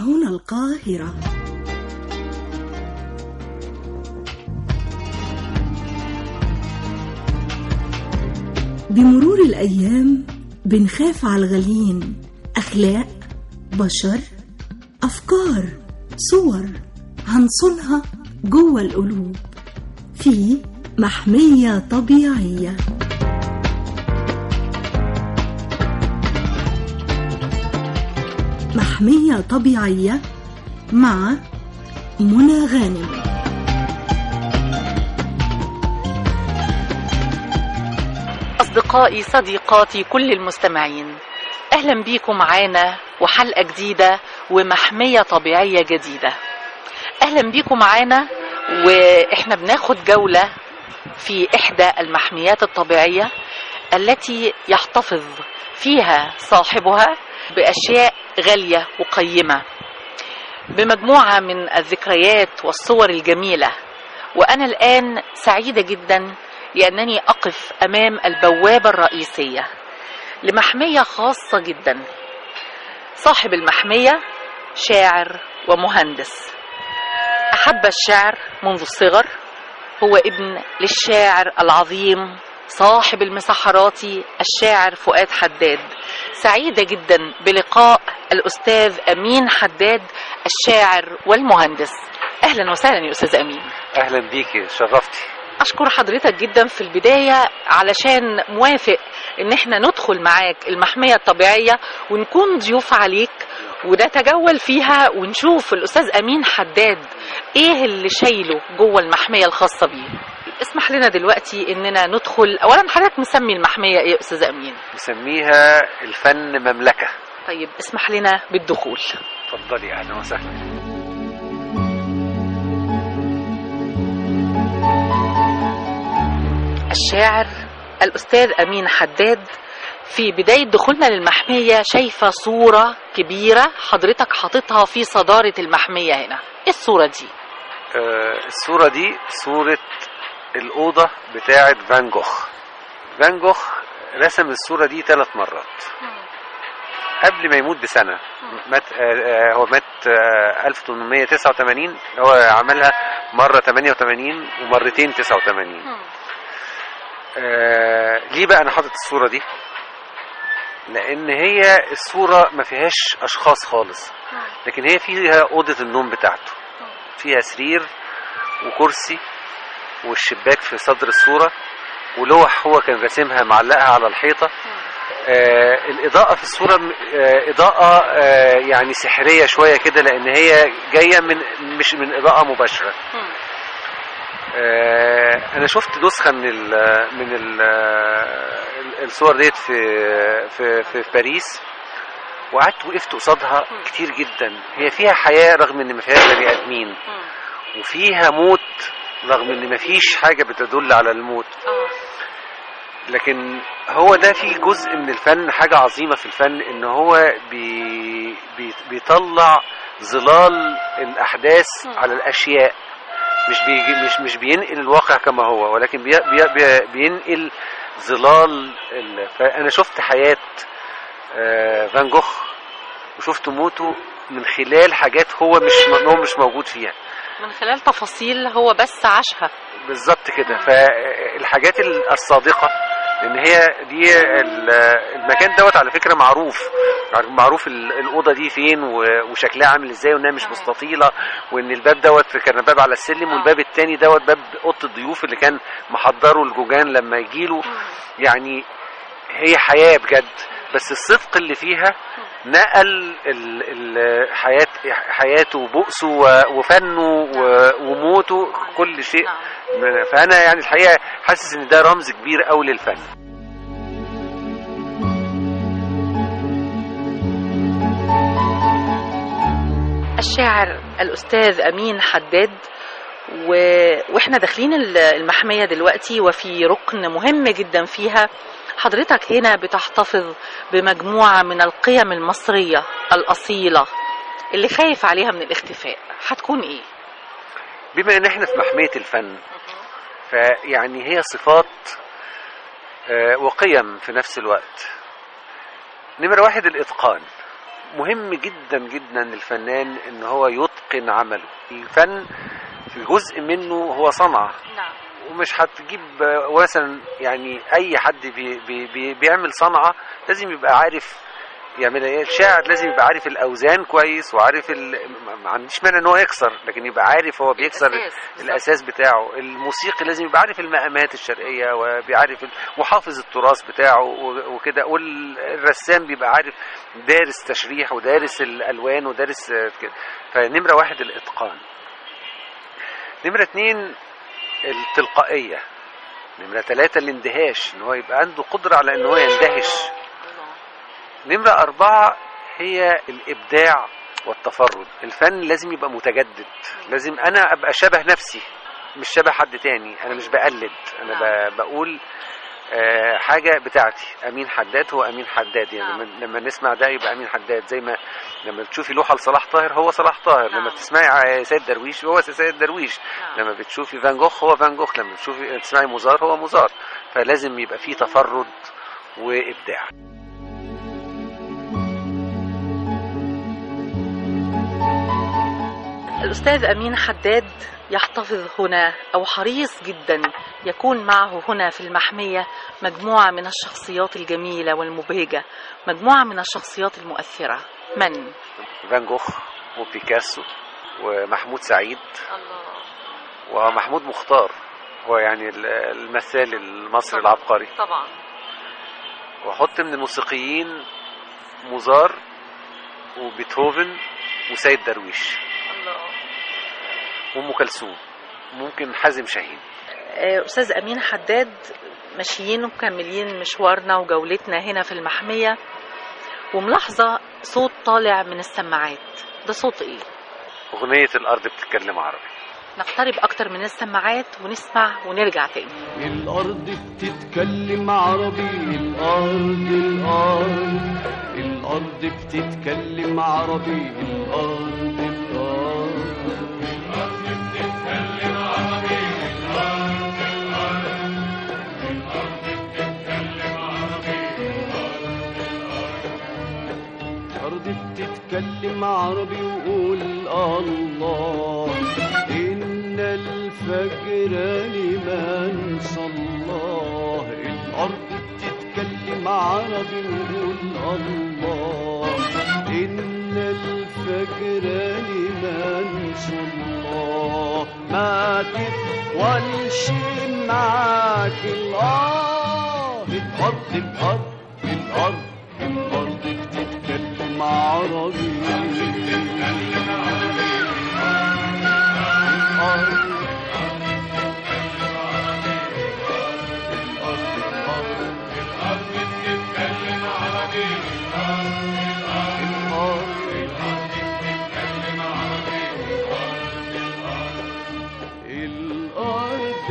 هنا القاهرة بمرور الأيام بنخاف على الغاليين أخلاق بشر أفكار صور هنصونها جوه القلوب في محمية طبيعية محمية طبيعية مع منى غانم أصدقائي صديقاتي كل المستمعين أهلا بيكم معانا وحلقة جديدة ومحمية طبيعية جديدة أهلا بيكم معانا وإحنا بناخد جولة في إحدى المحميات الطبيعية التي يحتفظ فيها صاحبها بأشياء غالية وقيمة بمجموعة من الذكريات والصور الجميلة وأنا الآن سعيدة جدا لأنني أقف أمام البوابة الرئيسية لمحمية خاصة جدا صاحب المحمية شاعر ومهندس أحب الشعر منذ الصغر هو ابن للشاعر العظيم صاحب المسحرات الشاعر فؤاد حداد سعيدة جدا بلقاء الأستاذ أمين حداد الشاعر والمهندس أهلا وسهلا يا أستاذ أمين اهلا بيكي شرفتي أشكر حضرتك جدا في البداية علشان موافق إن احنا ندخل معاك المحمية الطبيعية ونكون ضيوف عليك ونتجول فيها ونشوف الأستاذ أمين حداد إيه اللي شايله جوه المحمية الخاصة بيه اسمح لنا دلوقتي إننا ندخل أولا حضرتك مسمي المحمية إيه يا أستاذ أمين نسميها الفن مملكة طيب اسمح لنا بالدخول اتفضلي اهلا وسهلا الشاعر الأستاذ أمين حداد في بداية دخولنا للمحمية شايفة صورة كبيرة حضرتك حاططها في صدارة المحمية هنا إيه الصورة دي؟ آه الصورة دي صورة الأوضة بتاعة فان جوخ فان جوخ رسم الصورة دي ثلاث مرات قبل ما يموت بسنة مات آه آه، هو مات آه 1889 هو عملها مرة 88 ومرتين 89 آه ليه بقى انا حاطط الصوره دي لان هي الصوره ما فيهاش اشخاص خالص لكن هي فيها اوضه النوم بتاعته فيها سرير وكرسي والشباك في صدر الصوره ولوح هو كان راسمها معلقها على الحيطه آه الاضاءه في الصوره م- آه اضاءه آه يعني سحريه شويه كده لان هي جايه من مش من اضاءه مباشره آه، انا شفت نسخه من ال من ال الصور ديت في في في في باريس وقعدت وقفت قصادها كتير جدا هي فيها حياه رغم ان ما فيهاش بني ادمين وفيها موت رغم ان ما فيش حاجه بتدل على الموت لكن هو ده في جزء من الفن حاجه عظيمه في الفن ان هو بي بي بيطلع ظلال الاحداث على الاشياء مش بيجي مش مش بينقل الواقع كما هو ولكن بي بي بي بينقل ظلال ال... فانا شفت حياه آه، فان جوخ وشفت موته من خلال حاجات هو مش هو مش موجود فيها من خلال تفاصيل هو بس عاشها بالظبط كده فالحاجات ال- الصادقه لان هي دي ال- المكان دوت على فكره معروف معروف ال- الاوضه دي فين و- وشكلها عامل ازاي وانها مش مستطيله وان الباب دوت كان باب على السلم والباب التاني دوت باب اوضه الضيوف اللي كان محضره الجوجان لما يجيله يعني هي حياه بجد بس الصدق اللي فيها نقل ال ال حياة حياته وبؤسه و- وفنه و- وموته كل شيء من- فانا يعني الحقيقه حاسس ان ده رمز كبير قوي للفن الشاعر الأستاذ أمين حداد و... وإحنا داخلين ال- المحمية دلوقتي وفي ركن مهم جدا فيها حضرتك هنا بتحتفظ بمجموعة من القيم المصرية الأصيلة اللي خايف عليها من الاختفاء هتكون إيه؟ بما ان احنا في محميه الفن فيعني هي صفات آه، وقيم في نفس الوقت نمرة واحد الإتقان مهم جدا جدا للفنان ان هو يتقن عمله الفن في جزء منه هو صنعه نعم ومش هتجيب آه، مثلا يعني اي حد بي بي بي بيعمل صنعه لازم يبقى عارف يعمل ايه الشاعر لازم يبقى عارف الاوزان كويس وعارف ال... ما- ما عنديش مانع ان هو يكسر لكن يبقى عارف هو بيكسر الأساس، بالظبط. الاساس بتاعه الموسيقي لازم يبقى عارف المقامات الشرقيه وبيعرف ال- محافظ التراث بتاعه و- وكده والرسام بيبقى عارف دارس تشريح ودارس الالوان ودارس آه، كده فنمره واحد الاتقان نمره اتنين التلقائيه نمرة ثلاثة الاندهاش ان هو يبقى عنده قدرة على ان هو يندهش نمرة أربعة هي الإبداع والتفرد الفن لازم يبقى متجدد لازم أنا أبقى شبه نفسي مش شبه حد تاني أنا مش بقلد أنا ب- بقول آه، حاجة بتاعتي أمين حداد هو أمين حداد يعني نعم. لما, لما نسمع ده يبقى أمين حداد زي ما لما بتشوفي لوحة لصلاح طاهر هو صلاح طاهر نعم. لما بتسمعي ع- سيد درويش هو سيد درويش نعم. لما بتشوفي فان جوخ هو فان جوخ لما بتشوفي تسمعي موزار هو موزار فلازم يبقى فيه تفرد وإبداع الأستاذ أمين حداد يحتفظ هنا أو حريص جدا يكون معه هنا في المحمية مجموعة من الشخصيات الجميلة والمبهجة مجموعة من الشخصيات المؤثرة من؟ فان جوخ وبيكاسو ومحمود سعيد الله ومحمود مختار هو يعني ال- المثال المصري العبقري طبعا واحط من الموسيقيين موزار وبيتهوفن وسيد درويش الله وام كلثوم ممكن حازم شاهين آه، أستاذ أمين حداد ماشيين ومكملين مشوارنا وجولتنا هنا في المحمية وملاحظة صوت طالع من السماعات ده صوت إيه؟ اغنيه الارض بتتكلم عربي نقترب أكتر من السماعات ونسمع ونرجع تاني الأرض بتتكلم عربي الأرض الأرض الأرض بتتكلم عربي الأرض الأرض الأرض بتتكلم عربي وقول الله إن الفجر لمن صلاه الأرض بتتكلم عربي وقول الله إن الفجر لمن صلاه ما تطولش معاك الأرض الأرض الأرض الأرض الأرض بتتكلم عربي الأرض الأرض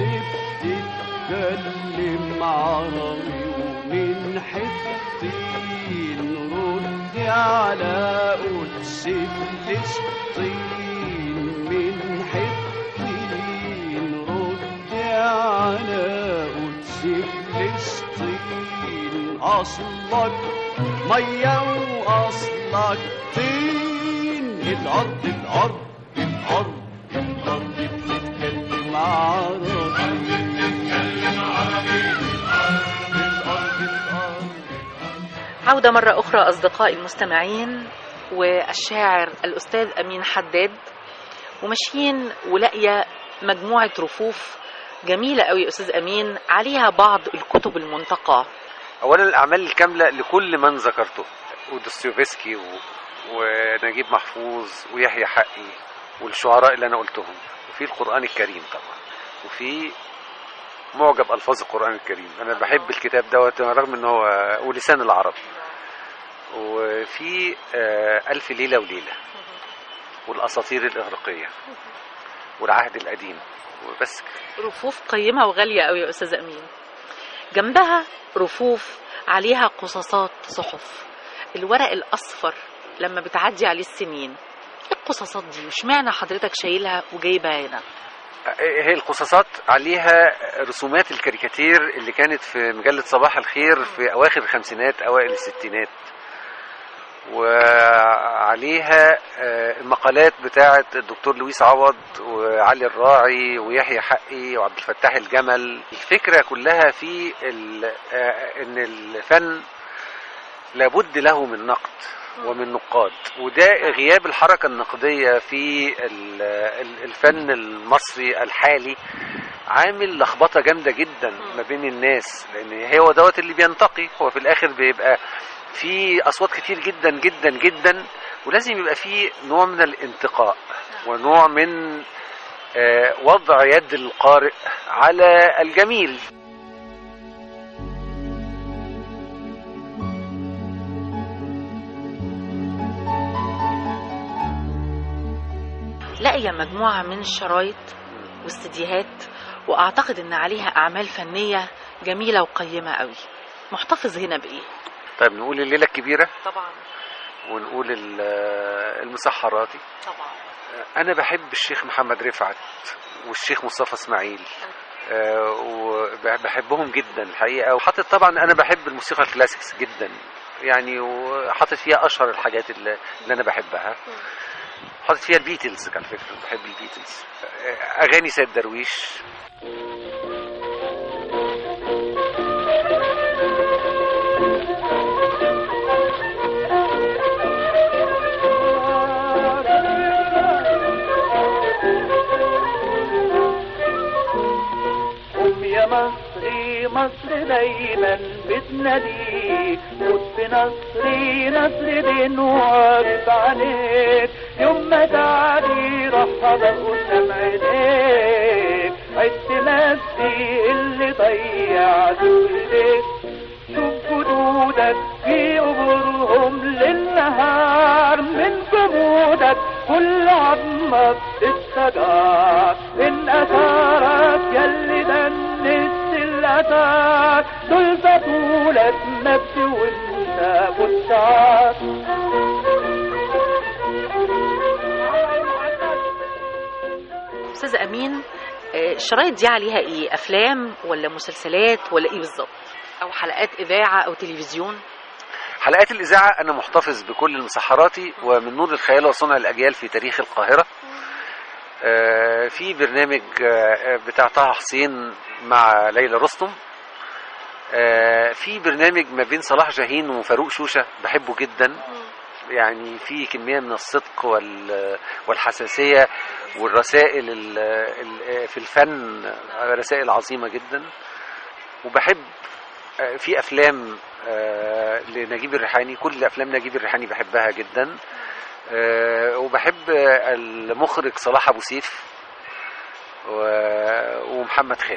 بتتكلم عربي ومن حطين رد على قدس فلسطين من حطين رد على قدس فلسطين أصلك مية وأصلك طين الأرض الأرض الأرض الأرض بتتكلم عربي بتتكلم عربي الأرض الأرض عودة مرة أخرى أصدقائي المستمعين والشاعر الأستاذ أمين حداد وماشيين ولاقية مجموعة رفوف جميلة قوي يا أستاذ أمين عليها بعض الكتب المنتقاة اولا الاعمال الكامله لكل من ذكرته ودوستويفسكي و... ونجيب محفوظ ويحيى حقي والشعراء اللي انا قلتهم وفي القران الكريم طبعا وفي معجب الفاظ القران الكريم انا بحب الكتاب دوت رغم ان هو ولسان العرب وفي آه، الف ليله وليله والاساطير الاغريقيه والعهد القديم وبس كده. رفوف قيمة وغالية قوي يا أستاذ أمين جنبها رفوف عليها قصاصات صحف الورق الأصفر لما بتعدي عليه السنين ايه القصاصات دي مش معنى حضرتك شايلها وجايبها هنا هي القصاصات عليها رسومات الكاريكاتير اللي كانت في مجلة صباح الخير في أواخر الخمسينات أوائل الستينات وعليها آه، المقالات بتاعه الدكتور لويس عوض وعلي الراعي ويحيى حقي وعبد الفتاح الجمل الفكره كلها في ال- آه، ان الفن لابد له من نقد ومن نقاد وده غياب الحركه النقديه في ال- ال- الفن المصري الحالي عامل لخبطه جامده جدا ما بين الناس لان هو دوت اللي بينتقي هو في الاخر بيبقى في اصوات كتير جدا جدا جدا ولازم يبقى في نوع من الانتقاء ونوع من آه، وضع يد القارئ على الجميل لاقيه مجموعه من الشرايط واستديوهات واعتقد ان عليها اعمال فنيه جميله وقيمه قوي محتفظ هنا بايه طيب نقول الليله الكبيره طبعا ونقول ال- المسحراتي طبعا انا بحب الشيخ محمد رفعت والشيخ مصطفى اسماعيل آه، وبحبهم جدا الحقيقه وحاطط طبعا انا بحب الموسيقى الكلاسيكس جدا يعني وحاطط فيها اشهر الحاجات اللي, اللي انا بحبها حاطط فيها البيتلز على فكره بحب البيتلز آه، اغاني سيد درويش قم يا مصري مصر دايما بتناديك موت بنصري نصر دين واقف عليك يوم ما تعدي رحب قدام عينيك عدت نفسي اللي ضيعته ايديك شوف جدودك في قبورهم للنهار من جمودك كل عظمة بتستجار من أثارك يلي دنست الأثار دول بطولك نبت وانت بتشعر استاذ امين آه، الشرايط دي عليها ايه افلام ولا مسلسلات ولا ايه بالظبط او حلقات اذاعه او تلفزيون حلقات الإذاعة أنا محتفظ بكل المسحراتي ومن نور الخيال وصنع الأجيال في تاريخ القاهرة آه، في برنامج آه، بتاع طه حسين مع ليلى رستم آه، في برنامج ما بين صلاح جاهين وفاروق شوشة بحبه جدا يعني في كمية من الصدق وال- والحساسية والرسائل ال- ال- في الفن رسائل عظيمة جدا وبحب آه، في افلام آه، لنجيب الريحاني كل افلام نجيب الريحاني بحبها جدا آه، وبحب آه، المخرج صلاح ابو سيف و- ومحمد خان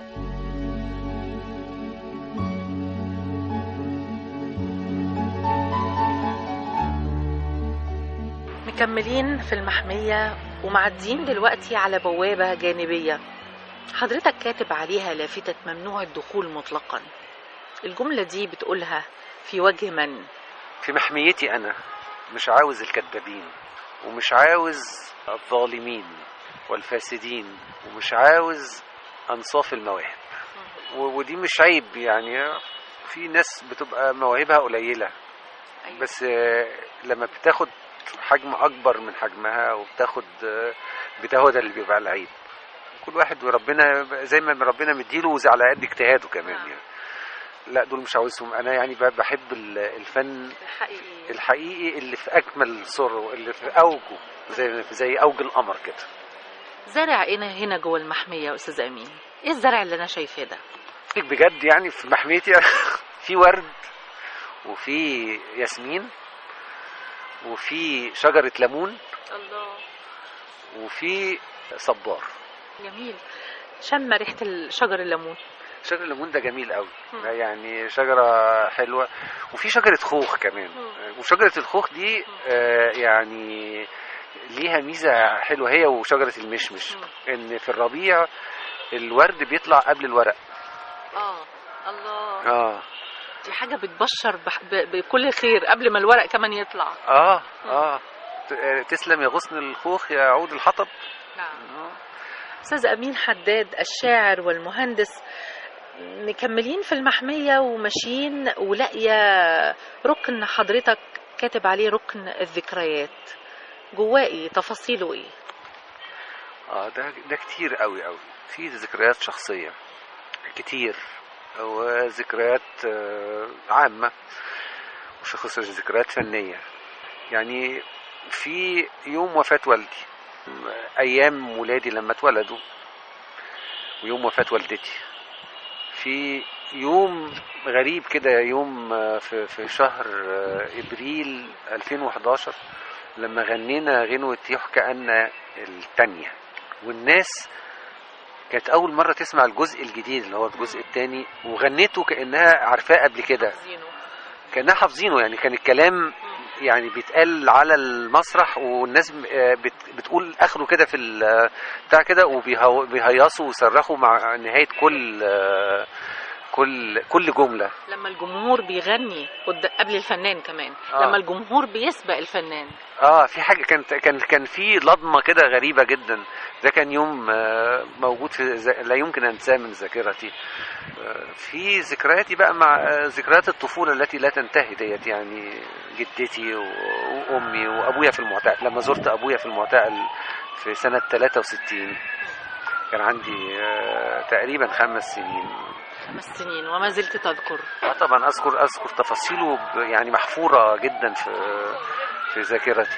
مكملين في المحمية ومعديين دلوقتي على بوابة جانبية حضرتك كاتب عليها لافتة ممنوع الدخول مطلقا الجملة دي بتقولها في وجه من في محميتي انا مش عاوز الكذابين ومش عاوز الظالمين والفاسدين ومش عاوز انصاف المواهب و- ودي مش عيب يعني في ناس بتبقى مواهبها قليله بس آه، لما بتاخد حجم اكبر من حجمها وبتاخد آه، بتاخد اللي بيبقى العيب كل واحد وربنا زي ما ربنا مديله على قد اجتهاده كمان نعم. يعني لا دول مش عاوزهم انا يعني ب- بحب ال- الفن الحقيقي الحقيقي اللي في اكمل صوره اللي في اوجه زي زي اوج القمر كده زرع هنا هنا جوه المحمية يا أستاذ أمين إيه الزرع اللي أنا شايفاه ده بجد يعني في محميتي في ورد وفي ياسمين وفي شجره ليمون الله وفي صبار جميل شم ريحة الشجر الليمون شجر الليمون ده جميل قوي مم. يعني شجرة حلوة وفي شجرة خوخ كمان مم. وشجرة الخوخ دي آه، يعني ليها ميزة حلوة هي وشجرة المشمش مم. ان في الربيع الورد بيطلع قبل الورق آه الله اه دي حاجة بتبشر بح- ب- بكل خير قبل ما الورق كمان يطلع اه اه ت- آه، تسلم يا غصن الخوخ يا عود الحطب نعم آه. أستاذ أمين حداد الشاعر والمهندس مكملين في المحمية وماشيين ولاقية ركن حضرتك كاتب عليه ركن الذكريات جواه ايه تفاصيله ايه اه ده ده كتير قوي قوي في ذكريات شخصيه كتير وذكريات آه، عامه مش خصوصا ذكريات فنيه يعني في يوم وفاه والدي ايام ولادي لما اتولدوا ويوم وفاه والدتي في يوم غريب كده يوم آه، في في شهر آه، ابريل 2011 لما غنينا غنوة يحكى أن التانية والناس كانت أول مرة تسمع الجزء الجديد اللي هو الجزء الثاني وغنيته كأنها عارفاه قبل كده كأنها حافظينه يعني كان الكلام يعني بيتقال على المسرح والناس آه، بت- بتقول اخره كده في ال- بتاع كده وبيهيصوا ويصرخوا مع نهايه كل آه، كل كل جمله لما الجمهور بيغني قد- قبل الفنان كمان آه. لما الجمهور بيسبق الفنان اه في حاجه كانت كان كان في لضمه كده غريبه جدا ده كان يوم آه، موجود في ز- لا يمكن انساه من ذاكرتي آه، في ذكرياتي بقى مع آه، ذكريات الطفوله التي لا تنتهي ديت يعني جدتي و- وامي وابويا في المعتقل لما زرت ابويا في المعتقل في سنه 63 كان عندي آه، تقريبا خمس سنين خمس سنين وما زلت تذكر اه طبعا اذكر اذكر تفاصيله ب- يعني محفوره جدا في في ذاكرتي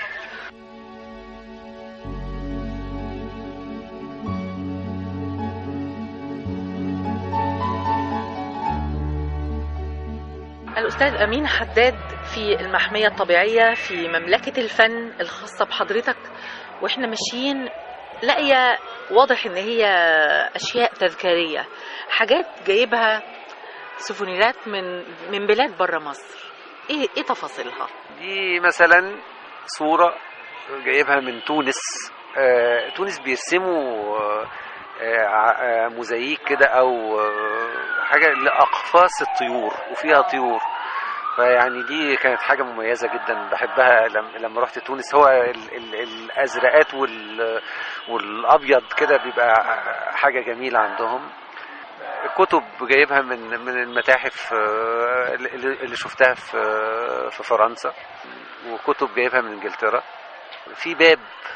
الأستاذ أمين حداد في المحمية الطبيعية في مملكة الفن الخاصة بحضرتك وإحنا ماشيين لاقية واضح إن هي أشياء تذكارية حاجات جايبها سوفونيرات من من بلاد بره مصر إيه إيه تفاصيلها؟ دي مثلا صورة جايبها من تونس آه، تونس بيرسموا آه، آه، موزاييك كده او آه، حاجة لأقفاص الطيور وفيها طيور فيعني دي كانت حاجة مميزة جدا بحبها لما لما رحت تونس هو ال ال الأزرقات وال والأبيض كده بيبقى حاجة جميلة عندهم كتب جايبها من من المتاحف آه، اللي اللي شفتها في آه، في فرنسا وكتب جايبها من انجلترا في باب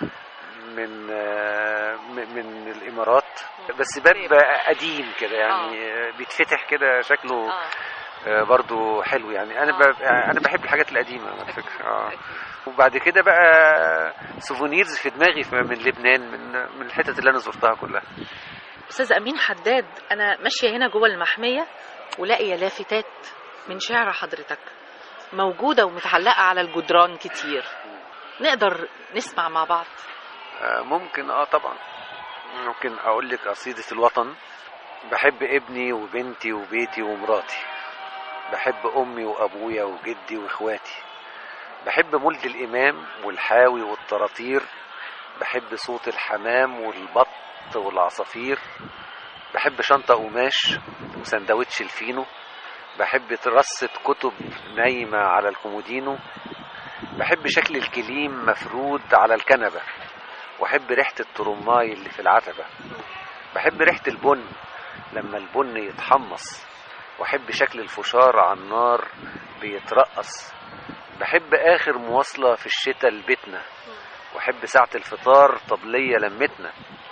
من آه، من من الامارات بس باب قديم كده يعني بيتفتح كده شكله آه. آه، برضو حلو يعني انا آه. ب... انا بحب الحاجات القديمه على فكره اه وبعد كده بقى سوفونيرز في دماغي في- من لبنان من من الحتت اللي انا زرتها كلها استاذ امين حداد انا ماشيه هنا جوه المحميه ولاقيه لافتات من شعر حضرتك موجوده ومتعلقه على الجدران كتير نقدر نسمع مع بعض آه، ممكن اه طبعا ممكن اقول لك قصيدة الوطن بحب ابني وبنتي وبيتي ومراتي بحب امي وابويا وجدي واخواتي بحب مولد الامام والحاوي والطراطير بحب صوت الحمام والبط والعصافير بحب شنطة قماش وسندوتش الفينو بحب رصة كتب نايمة على الكومودينو بحب شكل الكليم مفرود على الكنبة واحب ريحة الترماي اللي في العتبة بحب ريحة البن لما البن يتحمص واحب شكل الفشار على النار بيترقص بحب اخر مواصلة في الشتاء لبيتنا واحب ساعة الفطار طبلية لمتنا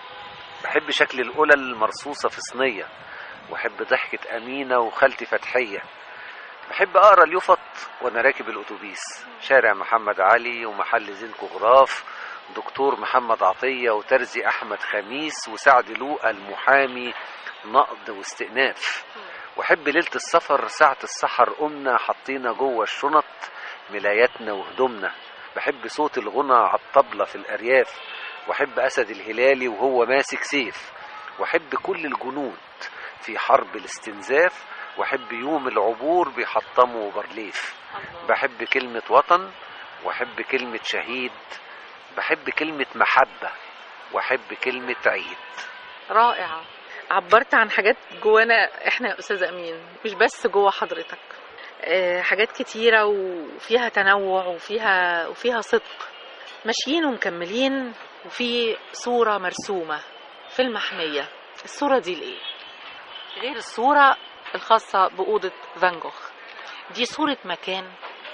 بحب شكل القلل المرصوصة في صينية واحب ضحكة أمينة وخالتي فتحية بحب أقرأ اليفط وأنا راكب الأتوبيس شارع محمد علي ومحل زين كغراف دكتور محمد عطية وترزي أحمد خميس وسعد لوقا المحامي نقد واستئناف وأحب ليلة السفر ساعة السحر قمنا حطينا جوه الشنط ملاياتنا وهدومنا بحب صوت الغنى على الطبلة في الأرياف وأحب أسد الهلالي وهو ماسك سيف وأحب كل الجنود في حرب الاستنزاف وأحب يوم العبور بيحطموا برليف بحب كلمة وطن وأحب كلمة شهيد بحب كلمة محبة وأحب كلمة عيد رائعه عبرت عن حاجات جوانا احنا يا استاذ امين مش بس جوه حضرتك آه، حاجات كتيره وفيها تنوع وفيها وفيها صدق ماشيين ومكملين وفي صوره مرسومه في المحميه الصوره دي لايه غير الصوره الخاصه باوضه فان جوخ دي صوره مكان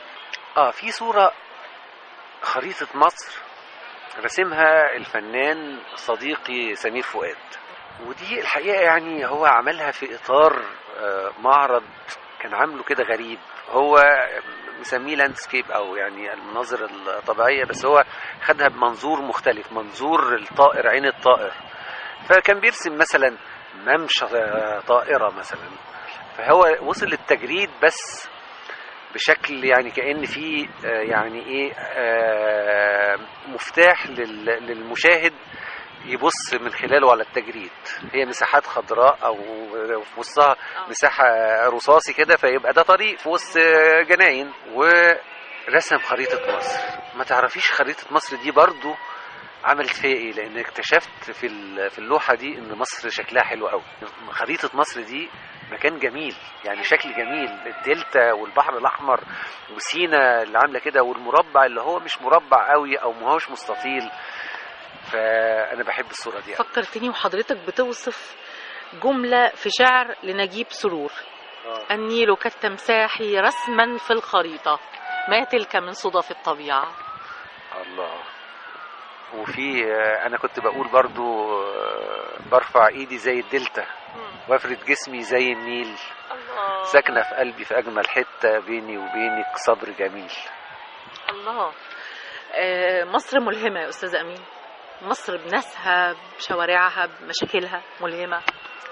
اه في صورة خريطة مصر رسمها الفنان صديقي سمير فؤاد ودي الحقيقة يعني هو عملها في إطار آه، معرض كان عامله كده غريب هو مسميه لاندسكيب أو يعني المناظر الطبيعية بس هو خدها بمنظور مختلف منظور الطائر عين الطائر فكان بيرسم مثلا ممشى آه، طائرة مثلا فهو وصل للتجريد بس بشكل يعني كأن في آه، يعني ايه آه، مفتاح لل- للمشاهد يبص من خلاله على التجريد هي مساحات خضراء او في وسطها مساحه رصاصي كده فيبقى ده طريق في وسط جناين ورسم خريطه مصر ما تعرفيش خريطه مصر دي برضو عملت فيها ايه لان اكتشفت في ال- في اللوحه دي ان مصر شكلها حلو قوي خريطه مصر دي مكان جميل يعني شكل جميل الدلتا والبحر الاحمر وسينا اللي عامله كده والمربع اللي هو مش مربع قوي او ما هوش مستطيل فانا بحب الصوره دي أوي. فكرتني وحضرتك بتوصف جملة في شعر لنجيب سرور آه. النيل كالتمساح رسما في الخريطة ما تلك من صدف الطبيعة الله وفي آه، انا كنت بقول برضو آه، برفع ايدي زي الدلتا وافرد جسمي زي النيل الله ساكنه في قلبي في اجمل حته بيني وبينك صبر جميل الله آه، مصر ملهمة يا أستاذ أمين مصر بناسها بشوارعها بمشاكلها ملهمة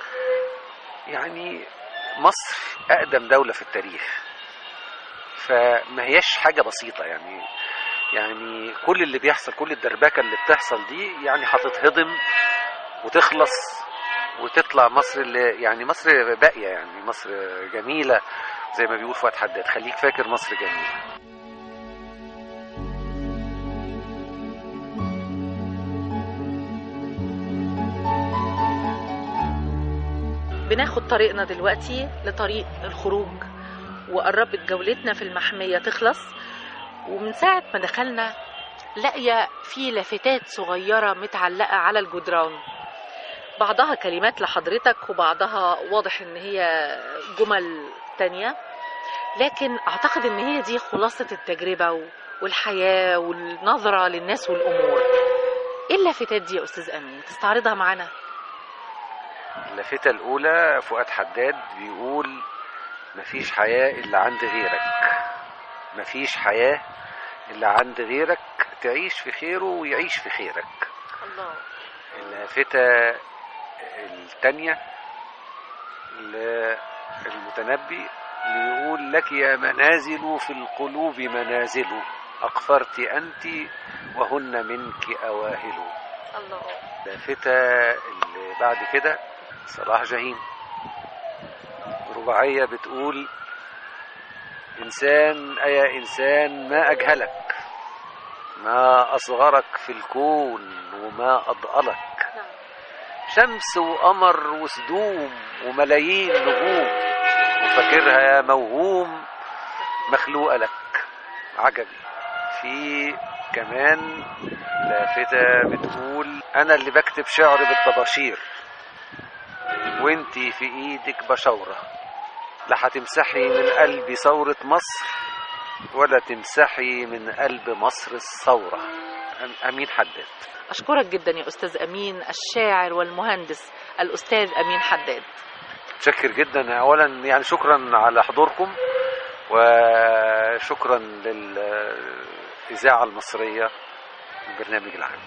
يعني مصر اقدم دوله في التاريخ فما هياش حاجه بسيطه يعني يعني كل اللي بيحصل كل الدربكه اللي بتحصل دي يعني هتتهضم وتخلص وتطلع مصر اللي يعني مصر باقيه يعني مصر جميله زي ما بيقول فؤاد حداد خليك فاكر مصر جميله بناخد طريقنا دلوقتي لطريق الخروج وقربت جولتنا في المحمية تخلص ومن ساعة ما دخلنا لاقية في لافتات صغيرة متعلقة على الجدران بعضها كلمات لحضرتك وبعضها واضح ان هي جمل تانية لكن اعتقد ان هي دي خلاصة التجربة و- والحياة والنظرة للناس والامور ايه اللافتات دي يا استاذ امين تستعرضها معانا اللافته الاولى فؤاد حداد بيقول مفيش حياه الا عند غيرك مفيش حياه الا عند غيرك تعيش في خيره ويعيش في خيرك الله اللافتة التانية للمتنبي ليقول لك يا منازل في القلوب منازل أقفرت أنت وهن منك أواهل الله اللافتة اللي بعد كده صلاح جاهين رباعية بتقول إنسان أيا إنسان ما أجهلك ما أصغرك في الكون وما أضألك شمس وقمر وسدوم وملايين نجوم وفاكرها يا موهوم مخلوقة لك عجبي في كمان لافتة بتقول أنا اللي بكتب شعر بالطباشير وانتي في ايدك بشورة لا هتمسحي من قلبي ثورة مصر ولا تمسحي من قلب مصر الثورة أم- أمين حداد أشكرك جدا يا أستاذ أمين الشاعر والمهندس الأستاذ أمين حداد متشكر جدا اولا يعني شكرا على حضوركم وشكرا للاذاعه المصريه البرنامج العام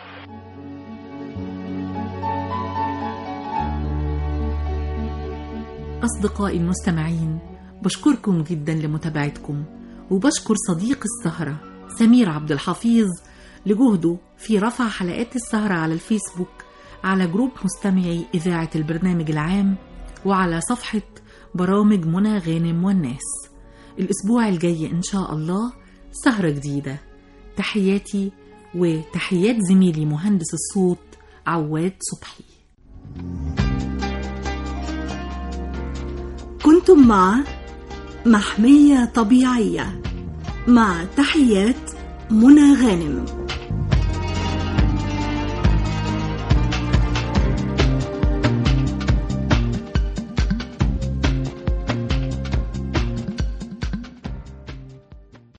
أصدقائي المستمعين بشكركم جدا لمتابعتكم وبشكر صديق السهرة سمير عبد الحفيظ لجهده في رفع حلقات السهرة على الفيسبوك على جروب مستمعي إذاعة البرنامج العام وعلى صفحة برامج منى غانم والناس الأسبوع الجاي إن شاء الله سهرة جديدة تحياتي وتحيات زميلي مهندس الصوت عواد صبحي كنتم مع محمية طبيعية مع تحيات منى غانم